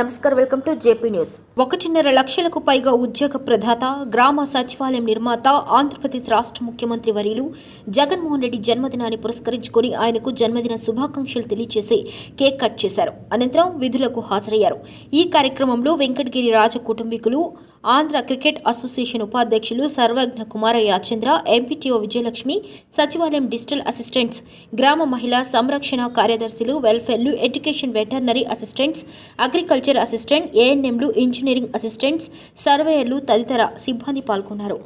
నమస్కారం welcome to JP news ఒకటిన్నర లక్షలకు పైగా ఉద్యోగ ప్రదాత గ్రామ సచివాలయం నిర్మాత ఆంధ్రప్రదేశ్ రాష్ట్ర ముఖ్యమంత్రి వర్యులు జగన్మోహన్ రెడ్డి జన్మదినాన్ని పురస్కరించుకొని ఆయనకు జన్మదిన శుభాకాంక్షలు తెలియజేసి కేక్ కట్ చేశారు అనంతరం విధులకు హాజరయ్యారు ఈ కార్యక్రమంలో వెంకటగిరి రాజ కుటుంబీకులు ఆంధ్ర క్రికెట్ అసోసియేషన్ ఉపాధ్యక్షులు సర్వజ్ఞ కుమార యాచంద్ర ఎంపీటీఓ విజయలక్ష్మి సచివాలయం డిజిటల్ అసిస్టెంట్స్ గ్రామ మహిళా సంరక్షణ కార్యదర్శులు వెల్ఫేర్లు education veterinary assistants agriculture assistant ఏఎన్ఎంలు ఇంజనీరింగ్ అసిస్టెంట్స్ సర్వేయర్లు తదితర సిబ్బంది పాల్గొన్నారు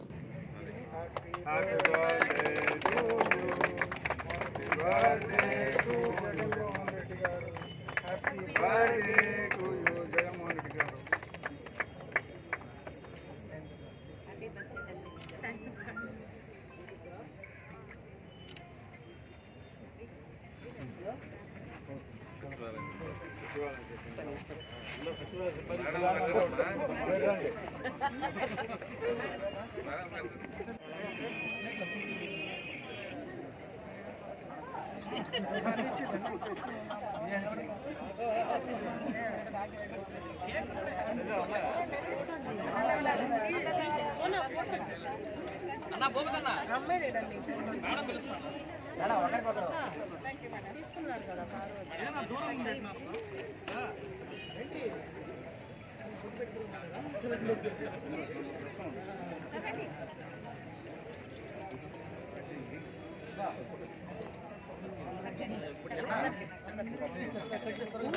birthday to you Jaganmohan Reddy garu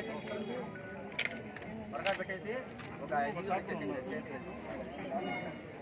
త్వరగా పెట్టేసి ఒక ఐదు నిమిషాలు పెట్టేసి